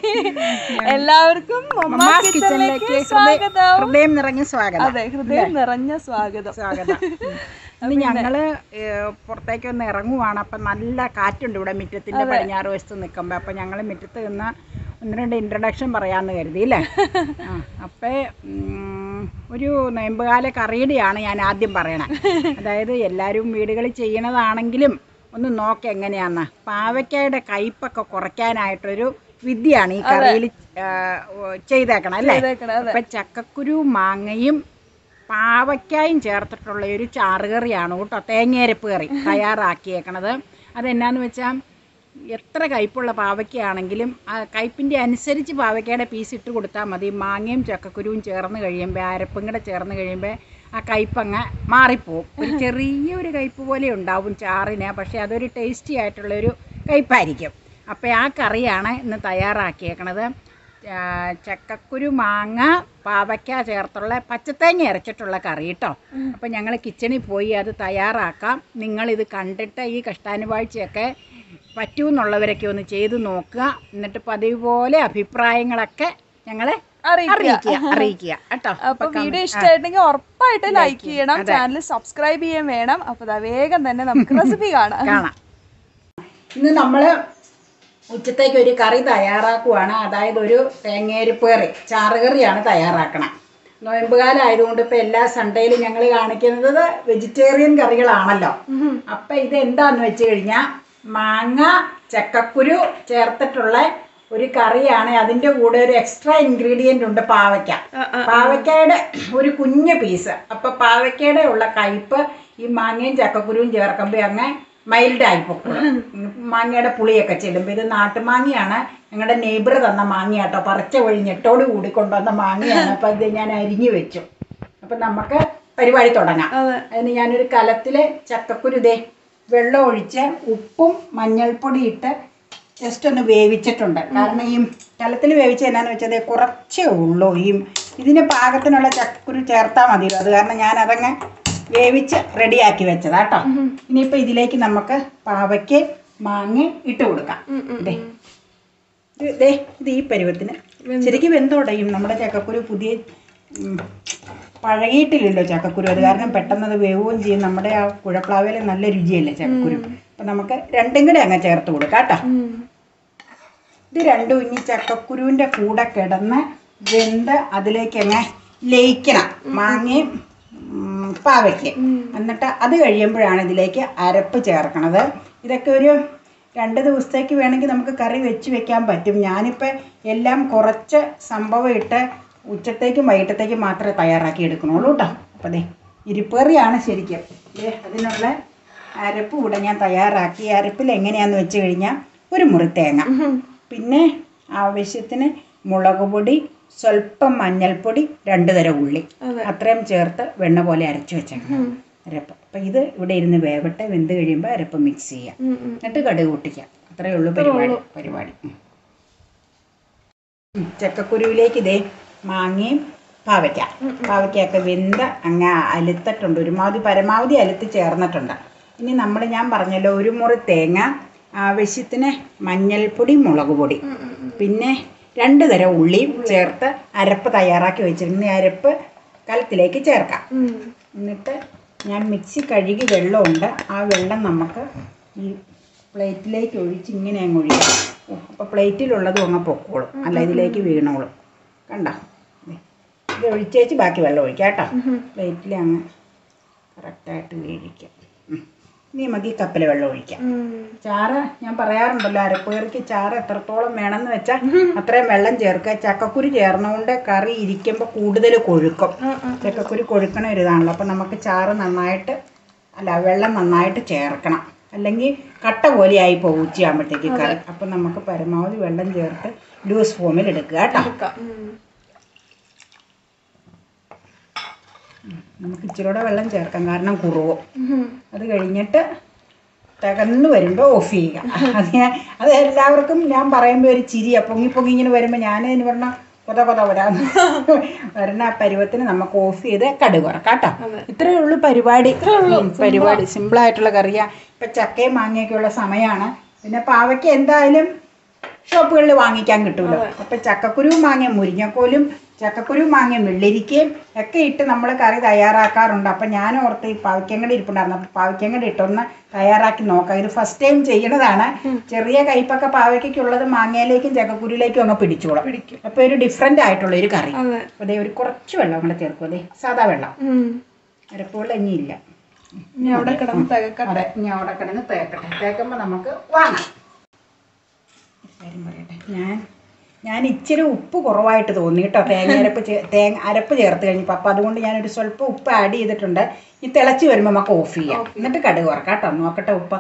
എല്ലാവർക്കും mamma's mamma's കിച്ചണിലേക്ക് കിച്ചണിലേക്ക് സ്വാഗതം ഹൃദയം നിറഞ്ഞ സ്വാഗതം അതെ ഹൃദയം നിറഞ്ഞ സ്വാഗതം സ്വാഗതം ഇന്ന് ഞങ്ങള് ഏഹ്, പുറത്തേക്ക് ഒന്ന് ഇറങ്ങുവാണ് അപ്പൊ നല്ല കാറ്റുണ്ട് ഇവിടെ മുറ്റത്തിന്റെ പടിഞ്ഞാറ് വശത്ത് നിൽക്കുമ്പോ അപ്പൊ ഞങ്ങള് മുറ്റത്ത് നിന്ന് ഒന്ന് രണ്ട് ഇൻട്രഡക്ഷൻ പറയാന്ന് കരുതി അല്ലേ ആ, അപ്പേ ഉം, ഒരു നോയമ്പുകാല കറിയുടെയാണ് ഞാൻ ആദ്യം പറയണേ അതായത് എല്ലാവരും വീടുകളിൽ ചെയ്യണതാണെങ്കിലും ഒന്ന് നോക്ക് എങ്ങനെയാന്ന് പാവയ്ക്കായുടെ കയ്പൊക്കെ കുറയ്ക്കാനായിട്ടൊരു വിദ്യയാണ് ഈ കറിയിൽ ചെയ്തേക്കണം അല്ലേ ചെയ്തേക്കണേ, അതെ. അപ്പൊ ചക്കക്കുരു മാങ്ങയും പാവയ്ക്കായും ചേർത്തിട്ടുള്ള ഒരു ചാറുകറിയാണ് കേട്ടോ തേങ്ങയരപ്പ് കറി തയ്യാറാക്കിയേക്കണത് അതെന്നാന്ന് വെച്ചാൽ എത്ര കയ്പുള്ള പാവയ്ക്കാണെങ്കിലും ആ കയ്പിൻ്റെ അനുസരിച്ച് പാവയ്ക്കയുടെ പീസ് ഇട്ട് കൊടുത്താൽ മതി മാങ്ങയും ചക്കക്കുരുവും ചേർന്ന് കഴിയുമ്പോൾ അരപ്പും കൂടെ ചേർന്ന് കഴിയുമ്പോൾ ആ കയ്പങ്ങ് മാറിപ്പോവും ഒരു ചെറിയൊരു കയ്പ് പോലെ ഉണ്ടാവും ചാറിന് പക്ഷേ അതൊരു ടേസ്റ്റി ആയിട്ടുള്ളൊരു കയ്പായിരിക്കും അപ്പോൾ ആ കറിയാണ് ഇന്ന് തയ്യാറാക്കിയേക്കണത് ആ, ചക്കക്കുരു മാങ്ങ പാവയ്ക്ക ചേർത്തുള്ള പച്ചത്തേങ്ങ അരച്ചിട്ടുള്ള കറി കേട്ടോ അപ്പം ഞങ്ങൾ കിച്ചണിൽ പോയി അത് തയ്യാറാക്കാം നിങ്ങളിത് കണ്ടിട്ട് ഈ കഷ്ടാനുവാഴ്ചയൊക്കെ പറ്റൂന്നുള്ളവരൊക്കെ ഒന്ന് ചെയ്ത് നോക്കുക എന്നിട്ട് പതിവ് പോലെ അഭിപ്രായങ്ങളൊക്കെ ഞങ്ങളെ അറിയിക്കുക. അറിയിക്കുക അറിയിക്കുക കേട്ടോ അപ്പൊ വീഡിയോ ഇഷ്ടമായിട്ടുണ്ടെങ്കിൽ ഉറപ്പായിട്ട് ലൈക്ക് ചെയ്യണം ചാനൽ സബ്സ്ക്രൈബ് ചെയ്യാൻ വേണം അപ്പൊ ദാ വേഗം തന്നെ നമുക്ക് റെസിപ്പി കാണാം കാണാം ഇന്ന് നമ്മൾ ഉച്ചത്തേക്ക് ഒരു കറി തയ്യാറാക്കുവാണ് അതായത് ഒരു തേങ്ങയരിപ്പ് കറി ചാറുകറിയാണ് തയ്യാറാക്കണം നോയമ്പുകാലം ആയതുകൊണ്ട് ഇപ്പം എല്ലാ സൺഡേയിലും ഞങ്ങൾ കാണിക്കുന്നത് വെജിറ്റേറിയൻ കറികളാണല്ലോ അപ്പം ഇത് എന്താന്ന് വെച്ച് കഴിഞ്ഞാൽ മാങ്ങ ചക്കക്കുരു ചേർത്തിട്ടുള്ള ഒരു കറിയാണ് അതിൻ്റെ കൂടെ ഒരു എക്സ്ട്രാ ഇൻഗ്രീഡിയൻ്റ് ഉണ്ട് പാവയ്ക്ക പാവയ്ക്കയുടെ ഒരു കുഞ്ഞു പീസ് അപ്പം പാവയ്ക്കയുടെ ഉള്ള കയ്പ്പ് ഈ മാങ്ങയും ചക്കക്കുരുവും ചേർക്കുമ്പോൾ അങ്ങ് മൈൽഡ് ആയിപ്പോക്കും മാങ്ങയുടെ പുളിയൊക്കെ ചെല്ലുമ്പോൾ ഇത് നാട്ടുമാങ്ങയാണ് ഞങ്ങളുടെ നെയ്ബർ തന്ന മാങ്ങയാട്ടോ പറിച്ച വഴി ഞെട്ടോട് കൂടി കൊണ്ടുവന്ന മാങ്ങയാണ് അപ്പം ഇത് ഞാൻ അരിഞ്ഞു വെച്ചു അപ്പം നമുക്ക് പരിപാടി തുടങ്ങാം അതെ. അതിന് ഞാനൊരു കലത്തിൽ ചക്കക്കുരു ദേ വെള്ളം ഒഴിച്ച് ഉപ്പും മഞ്ഞൾപ്പൊടി ഇട്ട് ജസ്റ്റ് ഒന്ന് വേവിച്ചിട്ടുണ്ട് കാരണം ഈ കലത്തിൽ വേവിച്ച എന്നാന്ന് വെച്ചാൽ ദേ കുറച്ചേ ഉള്ളൂ ഈ ഇതിന് പാകത്തിനുള്ള ചക്കക്കുരു ചേർത്താൽ മതിയല്ലോ അത് കാരണം ഞാൻ അതങ്ങ് വേവിച്ച് റെഡിയാക്കി വെച്ചതാ കേട്ടോ ഇനിയിപ്പോൾ ഇതിലേക്ക് നമുക്ക് പാവയ്ക്ക് മാങ്ങ ഇട്ട് കൊടുക്കാം ദേ ഇത് ദേ ഇത് ഈ പരുവത്തിന് ശരിക്കും വെന്തോടയും നമ്മുടെ ചക്കക്കുരു പുതിയ ഉം, പഴകിയിട്ടില്ലല്ലോ ചക്കക്കുരു അത് കാരണം പെട്ടെന്ന് അത് വേവുകയും ചെയ്യും നമ്മുടെ ആ കുഴപ്ലാവയിൽ നല്ല രുചിയല്ലേ ചക്കക്കുരു അപ്പം നമുക്ക് രണ്ടും കൂടെ അങ്ങ് ചേർത്ത് കൊടുക്കാം കേട്ടോ ഇത് രണ്ടും ഇനി ചക്കക്കുരുവിൻ്റെ കൂടെ കിടന്ന് വെന്ത് അതിലേക്ക് അങ്ങ് ലയിക്കണം മാങ്ങയും ഉം, പാവയ്ക്ക് എന്നിട്ട് അത് കഴിയുമ്പോഴാണ് ഇതിലേക്ക് അരപ്പ് ചേർക്കണത് ഇതൊക്കെ ഒരു രണ്ട് ദിവസത്തേക്ക് വേണമെങ്കിൽ നമുക്ക് കറി വെച്ച് വെക്കാൻ പറ്റും ഞാനിപ്പോൾ എല്ലാം കുറച്ച് സംഭവം ഇട്ട് ഉച്ചത്തേക്കും വൈകിട്ടത്തേക്കും മാത്രമേ തയ്യാറാക്കി എടുക്കണുള്ളൂ കേട്ടോ അപ്പോൾ അതെ ഇരിപ്പേറിയാണ് ശരിക്കും ദേ അതിനുള്ള അരപ്പ് കൂടെ ഞാൻ തയ്യാറാക്കി അരപ്പിൽ എങ്ങനെയാന്ന് വെച്ച് കഴിഞ്ഞാൽ ഒരു മുറി തേങ്ങ പിന്നെ ആവശ്യത്തിന് മുളക് പൊടി സ്വല്പം മഞ്ഞൾപ്പൊടി രണ്ട് തരം ഉള്ളി അത്രയും ചേർത്ത് വെണ്ണ പോലെ അരച്ചു വെച്ചേക്കണം അരപ്പ് അപ്പം ഇത് ഇവിടെ ഇരുന്ന് വേവട്ടെ വെന്ത് കഴിയുമ്പോൾ അരപ്പ് മിക്സ് ചെയ്യാം എന്നിട്ട് കടുക് പൊട്ടിക്കാം അത്രയേ ഉള്ളൂ പരിപാടി പരിപാടി ഉം. ഉം, ചക്കക്കുരുവിലേക്ക് ഇതേ മാങ്ങയും പാവയ്ക്ക പാവയ്ക്കൊക്കെ വെന്ത് അങ്ങ് അലുത്തിട്ടുണ്ട് ഒരുമാതിരി പരമാവധി അലുത്ത് ചേർന്നിട്ടുണ്ട് ഇനി നമ്മൾ ഞാൻ പറഞ്ഞല്ലോ ഒരു മുറി തേങ്ങ ആവശ്യത്തിന് മഞ്ഞൾപ്പൊടി മുളക് പൊടി പിന്നെ രണ്ട് തരം ഉള്ളിയും ചേർത്ത് അരപ്പ് തയ്യാറാക്കി വെച്ചിരുന്ന ഈ അരപ്പ് കലത്തിലേക്ക് ചേർക്കാം എന്നിട്ട് ഞാൻ മിക്സി കഴുകി വെള്ളമുണ്ട് ആ വെള്ളം നമുക്ക് ഈ പ്ലേറ്റിലേക്ക് ഒഴിച്ച് ഇങ്ങനെ അങ്ങ് ഒഴിക്കാം അപ്പോൾ പ്ലേറ്റിലുള്ളതും അങ്ങ് പൊക്കോളും അല്ല ഇതിലേക്ക് വീണോളും കണ്ടോ ദേ. ഇത് ഒഴിച്ചേച്ച് ബാക്കി വെള്ളം ഒഴിക്കാം കേട്ടോ പ്ലേറ്റിൽ അങ്ങ് കറക്റ്റായിട്ട് വീഴിക്കാം ഉം. ഇനി നമുക്ക് ഈ കപ്പിൽ വെള്ളം ഒഴിക്കാം ചാറ് ഞാൻ പറയാറുണ്ടല്ലോ അരപ്പേറിക്ക് ചാറ് എത്രത്തോളം വേണമെന്ന് വെച്ചാൽ അത്രയും വെള്ളം ചേർക്കുക ചക്കക്കുരു ചേർന്നുകൊണ്ട് കറി ഇരിക്കുമ്പോൾ കൂടുതൽ കൊഴുക്കും ചക്കക്കുരു കൊഴുക്കണ ഒരു ഇതാണല്ലോ അപ്പം നമുക്ക് ചാറ് നന്നായിട്ട് അല്ല വെള്ളം നന്നായിട്ട് ചേർക്കണം അല്ലെങ്കിൽ കട്ട പോലെയായി പോകും ഉച്ചയാകുമ്പോഴത്തേക്ക് കറി അപ്പം നമുക്ക് പരമാവധി വെള്ളം ചേർത്ത് ലൂസ് ഫോമിൽ എടുക്കുക കേട്ടോ നമുക്ക് ഇച്ചിരി കൂടെ വെള്ളം ചേർക്കാം കാരണം കുറുവും അത് കഴിഞ്ഞിട്ട് തകർന്ന് വരുമ്പോൾ ഓഫ് ചെയ്യുക അത് ഞാൻ അത് എല്ലാവർക്കും ഞാൻ പറയുമ്പോൾ ഒരു ചിരിയാണ് പൊങ്ങി പൊങ്ങി ഇങ്ങനെ വരുമ്പോൾ ഞാൻ ഇതിന് പറഞ്ഞ കൊത കൊത വരാന്ന് വരുന്ന ആ പരുവത്തിന് നമുക്ക് ഓഫ് ചെയ്ത് കടുക് വറക്കാം കേട്ടോ ഇത്രയേ ഉള്ളൂ പരിപാടി ഉം, പരിപാടി സിമ്പിളായിട്ടുള്ള കറിയാണ് ഇപ്പം ചക്കയും മാങ്ങയൊക്കെ ഉള്ള സമയമാണ് പിന്നെ പാവയ്ക്ക് എന്തായാലും ഷോപ്പുകളിൽ വാങ്ങിക്കാൻ കിട്ടുമല്ലോ അപ്പൊ ചക്കക്കുരുവും മാങ്ങയും മുരിങ്ങക്കോലും ചക്കക്കുരുവും മാങ്ങയും വെള്ളരിക്കയും ഒക്കെ ഇട്ട് നമ്മൾ കറി തയ്യാറാക്കാറുണ്ട് അപ്പൊ ഞാൻ ഓർത്ത് ഈ പാവയ്ക്കങ്ങടി ഇരിപ്പുണ്ടായിരുന്നു അപ്പൊ പാവയ്ക്കങ്ങടി ഇട്ടൊന്ന് തയ്യാറാക്കി നോക്കാം ഇത് ഫസ്റ്റ് ടൈം ചെയ്യണതാണ് ചെറിയ കയ്പൊക്കെ പാവയ്ക്കുള്ളത് മാങ്ങയിലേക്കും ചക്കക്കുരുവിലേക്കും അങ്ങ് പിടിച്ചോളും പിടിക്കും. അപ്പൊ ഒരു ഡിഫറെന്റ് ആയിട്ടുള്ള ഒരു കറി അതെ അതെ ഒരു കുറച്ച് വെള്ളം കൂടെ ചേർക്കും അതെ സാദാ വെള്ളം ഉം. അരപ്പുള്ള ഇനിയില്ല ഇനി അവിടെ കിടന്ന് തികക്കട്ടെ അതെ ഇനി അവിടെ കിടന്ന് തേക്കട്ടെ തേക്കുമ്പോൾ നമുക്ക് വാങ്ങാം കാര്യം പറയട്ടെ ഞാൻ ഞാൻ ഇച്ചിരി ഉപ്പ് കുറവായിട്ട് തോന്നി കേട്ടോ തേങ്ങ അരപ്പ് ചേ- തേങ്ങ അരപ്പ് ചേർത്ത് കഴിഞ്ഞപ്പോൾ അപ്പോൾ അതുകൊണ്ട് ഞാനൊരു സ്വല്പം ഉപ്പ് ആഡ് ചെയ്തിട്ടുണ്ട് ഈ തിളച്ച് വരുമ്പോൾ നമുക്ക് ഓഫ് ചെയ്യാം എന്നിട്ട് കടുക് വറക്കാം കേട്ടോ നോക്കട്ടെ ഉപ്പ്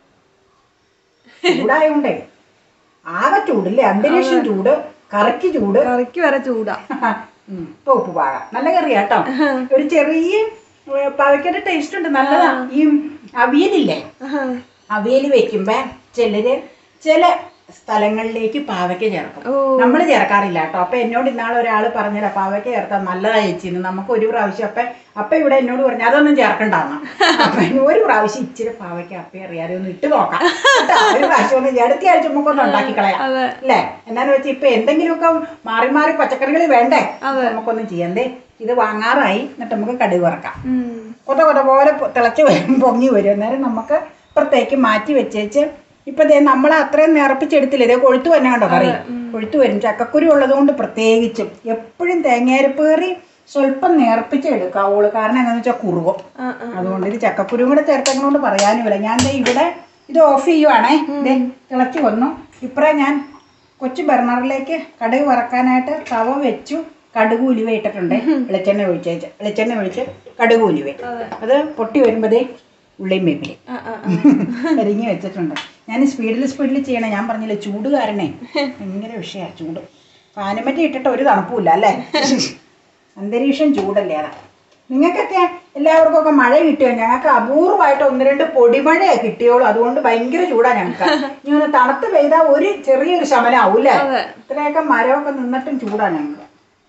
ചൂടായോണ്ടേ ആകെ ചൂടില്ലേ അന്തരീക്ഷം ചൂട് കറിക്ക് ചൂട് കറിക്ക് വരെ ചൂടാ ഉം, ഇപ്പൊ ഉപ്പ് പാകാം നല്ല കറിയാ കേട്ടോ ഒരു ചെറിയ ഏ, പാവയ്ക്കയുടെ ടേസ്റ്റ് ഉണ്ട് നല്ലതാ ഈ അവിയലില്ലേ അവിയൽ വെക്കുമ്പോ ചിലര് ചില സ്ഥലങ്ങളിലേക്ക് പാവയ്ക്ക ചേർക്കും ഓ. നമ്മൾ ചേർക്കാറില്ല കേട്ടോ അപ്പൊ എന്നോട് ഇന്നാളെ ഒരാൾ പറഞ്ഞില്ല പാവയ്ക്ക ചേർത്താൽ നല്ലതാ ചേച്ചിന്ന് നമുക്ക് ഒരു പ്രാവശ്യം അപ്പൊ അപ്പൊ ഇവിടെ എന്നോട് പറഞ്ഞു അതൊന്നും ചേർക്കണ്ടെന്ന് അപ്പൊ ഇനി ഒരു പ്രാവശ്യം ഇച്ചിരി പാവയ്ക്ക അപ്പ അറിയാതെ ഒന്ന് ഇട്ട് നോക്കാം കേട്ടോ? ഒരു പ്രാവശ്യം ഒന്ന് അടുത്ത ആഴ്ച നമുക്കൊന്ന് ഉണ്ടാക്കി കളയാം അതെ അല്ലേ എന്നാന്ന് വെച്ചാൽ ഇപ്പൊ എന്തെങ്കിലുമൊക്കെ മാറി മാറി പച്ചക്കറികൾ വേണ്ടേ നമുക്കൊന്നും ചെയ്യണ്ടേ ഇത് വാങ്ങാറായി എന്നിട്ട് നമുക്ക് കടുക് വറക്കാം ഉം. കൊത കൊത പോലെ പൊ- തിളച്ച് വരും പൊങ്ങി വരും അന്നേരം നമുക്ക് ഇപ്പുറത്തേക്ക് മാറ്റി വെച്ചേച്ച് ഇപ്പൊ ദേ നമ്മൾ അത്രയും നിറപ്പിച്ചെടുത്തില്ലേ ഇതേ കൊഴുത്ത് തന്നെ കണ്ടോ കറി കൊഴുത്ത് വരും ചക്കക്കുരു ഉള്ളത് കൊണ്ട് പ്രത്യേകിച്ചും എപ്പോഴും തേങ്ങയരപ്പ് കറി സ്വല്പം നേർപ്പിച്ചെടുക്കാവുള്ളൂ കാരണം എന്താണെന്ന് വെച്ചാൽ കുറുകും ആ, ആ. അതുകൊണ്ട് ഇത് ചക്കക്കുരുവും കൂടെ ചേർത്തതുകൊണ്ട് പറയാനുമില്ല ഞാൻ ദേ ഇവിടെ ഇത് ഓഫ് ചെയ്യുവാണേ ദേ തിളച്ച് വന്നു ഇപ്പറേ ഞാൻ കൊച്ചു ബർണറിലേക്ക് കടുക് വറക്കാനായിട്ട് തവ വെച്ചു കടുക് ഉലുവ ഇട്ടിട്ടുണ്ട് വെളിച്ചെണ്ണ ഒഴിച്ച് വെളിച്ചെണ്ണ ഒഴിച്ച് കടുക് ഉലുവ അതെ. അത് പൊട്ടി വരുമ്പോഴേ ഉള്ളിയും വേപ്പിലയും ആ, ആ, ആ. അരിഞ്ഞ് വെച്ചിട്ടുണ്ട് ഞാൻ സ്പീഡിൽ സ്പീഡിൽ ചെയ്യണേ ഞാൻ പറഞ്ഞില്ലേ ചൂട് കാരണേ ഭയങ്കര വിഷയമാണ് ചൂട് ഫാനുമറ്റി ഇട്ടിട്ട് ഒരു തണുപ്പുമില്ല അല്ലേ അന്തരീക്ഷം ചൂടല്ലേ അതാ നിങ്ങൾക്കൊക്കെ എല്ലാവർക്കും ഒക്കെ മഴ കിട്ടിയോ ഞങ്ങൾക്ക് അപൂർവമായിട്ട് ഒന്ന് രണ്ട് പൊടിമഴയെ കിട്ടിയോളൂ അതുകൊണ്ട് ഭയങ്കര ചൂടാ ഞങ്ങൾക്ക് ഇനി ഒന്ന് തണുത്ത് പെയ്താൽ ഒരു ചെറിയൊരു ശമനം ആവൂല്ലേ അതെ. ഇത്രയൊക്കെ മരമൊക്കെ നിന്നിട്ടും ചൂടാ ഞങ്ങൾക്ക്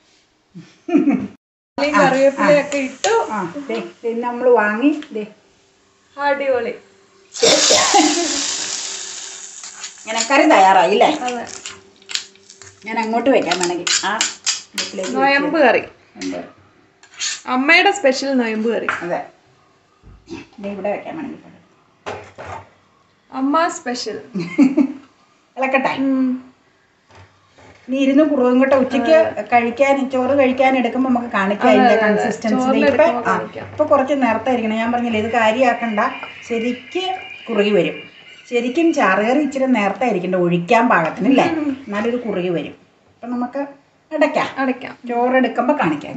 ഉള്ളിയും കറിവേപ്പിലയൊക്കെ ഇട്ടു ആ ദേ നമ്മൾ വാങ്ങി ദേ അടിപൊളി ഇങ്ങനെ കറി തയ്യാറായി അല്ലേ അതെ ഞാൻ അങ്ങോട്ട് വെക്കാൻ വേണമെങ്കിൽ ആ അടുപ്പിലേക്ക് നൊയമ്പ് കറി ഉണ്ട്. അമ്മയുടെ സ്പെഷ്യൽ നൊയമ്പ് കറി അതെ ദേ ഇവിടെ വെക്കാൻ വേണമെങ്കിൽ അമ്മ സ്പെഷ്യൽ ഇളക്കട്ടെ നീ ഇരുന്ന് കുറുകും കേട്ടോ ഉച്ചയ്ക്ക് കഴിക്കാൻ ചോറ് കഴിക്കാൻ എടുക്കുമ്പോൾ നമുക്ക് കാണിക്കാം അതിന്റെ കൺസിസ്റ്റൻസി ഇപ്പൊ ചോറിലെടുക്കുമ്പോൾ ആ കാണിക്കാം. ഇപ്പൊ കുറച്ച് നേരത്തെ ഇരിക്കണം ഞാൻ പറഞ്ഞില്ലേ ഇത് കാര്യമാക്കണ്ട ശരിക്ക് കുറുകി വരും ശരിക്കും ചാറുകറി ഇച്ചിരി നേരത്തെ ഇരിക്കണ്ട ഒഴിക്കാൻ പാകത്തിനല്ലേ എന്നാലും ഇത് കുറുകി വരും അപ്പൊ നമുക്ക് അടയ്ക്കാം അടയ്ക്കാം ചോറെടുക്കുമ്പോൾ കാണിക്കാം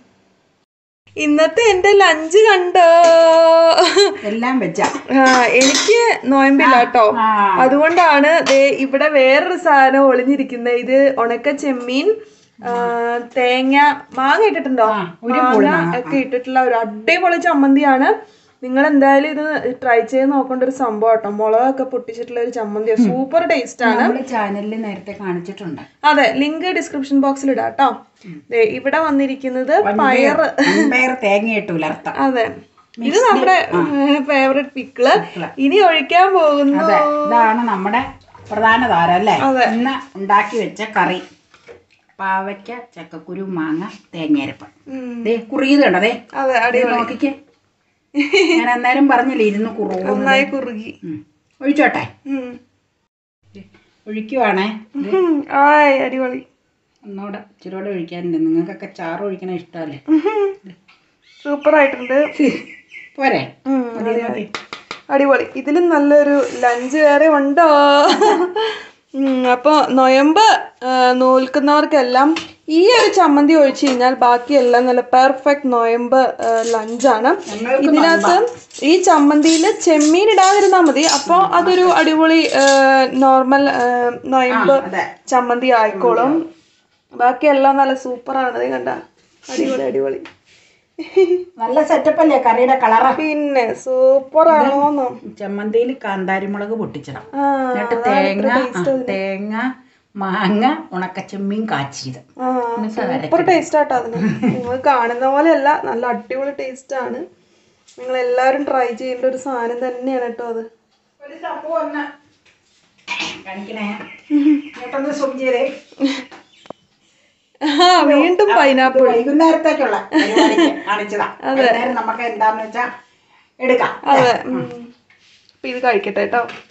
ഇന്നത്തെ എന്റെ ലഞ്ച് കണ്ടോ എല്ലാം വെച്ചാ ആ, എനിക്ക് നോയമ്പില്ല കേട്ടോ ആ അതുകൊണ്ടാണ് ദേ ഇവിടെ വേറൊരു സാധനം ഒളിഞ്ഞിരിക്കുന്നത് ഇത് ഉണക്ക ചെമ്മീൻ ആ, തേങ്ങ മാങ്ങ ഇട്ടിട്ടുണ്ടോ ആ, ഒരു പൂള് മാങ്ങ മാങ്ങ. ഒക്കെ ഇട്ടിട്ടുള്ള ഒരു അടിപൊളി ചമ്മന്തിയാണ് നിങ്ങൾ എന്തായാലും ഇത് ട്രൈ ചെയ്ത് നോക്കേണ്ട ഒരു സംഭവം കേട്ടോ മുളകൊക്കെ പൊട്ടിച്ചിട്ടുള്ള ഒരു ചമ്മന്തി സൂപ്പർ ടേസ്റ്റ് ആണ് നമ്മുടെ ചാനലിൽ നേരത്തെ കാണിച്ചിട്ടുണ്ട് അതെ ലിങ്ക് ഡിസ്ക്രിപ്ഷൻ ബോക്സിൽ ഇടാം കേട്ടോ ദേ ഇവിടെ വന്നിരിക്കുന്നത് പയറ് പയർ തേങ്ങയിട്ട് ഉലർത്താം അതെ ഇത് നമ്മുടെ ഫേവറേറ്റ് പിക്കിള് ഇനി ഒഴിക്കാൻ പോകുന്നു അതെ ഇതാണ് നമ്മുടെ പ്രധാന താരം അല്ലേ അതെ. ഇന്ന് ഉണ്ടാക്കി വെച്ച കറി പാവയ്ക്ക ചക്കക്കുരു മാങ്ങ തേങ്ങയരപ്പ് ഉം. ദേ കുറുകിയത് കണ്ടോ ദേ അതെ ദേ അടിപൊളി നോക്കിക്കേ ഞാൻ അന്നേരം പറഞ്ഞില്ലേ ഇരുന്ന് കുറുകും നന്നായി കുറുകി ഒഴിച്ചോട്ടെ ഉം. ദേ, ഒഴിക്കുവാണേ ഉം. ആയ് അടിപൊളി ഒന്നുകൂടെ ഇച്ചിരൂടെ ഒഴിക്കാനുണ്ട് നിങ്ങൾക്കൊക്കെ ചാറ് ഒഴിക്കണ ഇഷ്ടമല്ലേ സൂപ്പർ ആയിട്ടുണ്ട് പോരെ ഉം, മതി, മതി. അടിപൊളി ഇതിലും നല്ലൊരു ലഞ്ച് വേറെ ഉണ്ടോ ഉം, അപ്പൊ നൊയമ്പ് ആ, നോൽക്കുന്നവർക്കെല്ലാം ഈ ഒരു ചമ്മന്തി ഒഴിച്ചു കഴിഞ്ഞാൽ ബാക്കിയെല്ലാം നല്ല പെർഫെക്റ്റ് നൊയമ്പ് ലഞ്ചാണ് ഞങ്ങൾക്ക് ഇതിനകത്ത് ഈ ചമ്മന്തിയിൽ ചെമ്മീൻ ഇടാതിരുന്നാൽ മതി അപ്പോൾ അതൊരു അടിപൊളി നോർമൽ നൊയമ്പ് അതെ ചമ്മന്തി ആയിക്കോളും ബാക്കിയെല്ലാം നല്ല സൂപ്പറാണ് ഇത് കണ്ട അടിപൊളി അടിപൊളി നല്ല സെറ്റപ്പ് അല്ലേ കറിയുടെ കളറ് പിന്നെ സൂപ്പർ ആണോന്നോ ചമ്മന്തിയിൽ കാന്താരിമുളക് പൊട്ടിച്ചിടാം ആ എന്നിട്ട് തേങ്ങ ആ, തേങ്ങ മാങ്ങ ഉണക്കച്ചെമ്മീൻ കാച്ചിയത് സൂപ്പർ ടേസ്റ്റ് ആട്ടോ അതിന് നിങ്ങൾ കാണുന്ന പോലെയല്ല നല്ല അടിപൊളി ടേസ്റ്റ് ആണ് നിങ്ങൾ എല്ലാവരും ട്രൈ ചെയ്യേണ്ട ഒരു സാധനം തന്നെയാണ് കേട്ടോ അത് ഒരു സംഭവം ഒന്ന് കാണിക്കണേ ഇങ്ങോട്ടൊന്ന് സൂം ചെയ്തേ ആ വീണ്ടും ഇത് പൈനാപ്പിൾ വൈകുന്നേരത്തേക്കുള്ള പരിപാടിക്ക് കാണിച്ചതാ വൈകുന്നേരം നമുക്ക് എന്താന്ന് വെച്ചാ എടുക്കാം അതെ ഉം. അപ്പൊ ഇത് കഴിക്കട്ടെ കേട്ടോ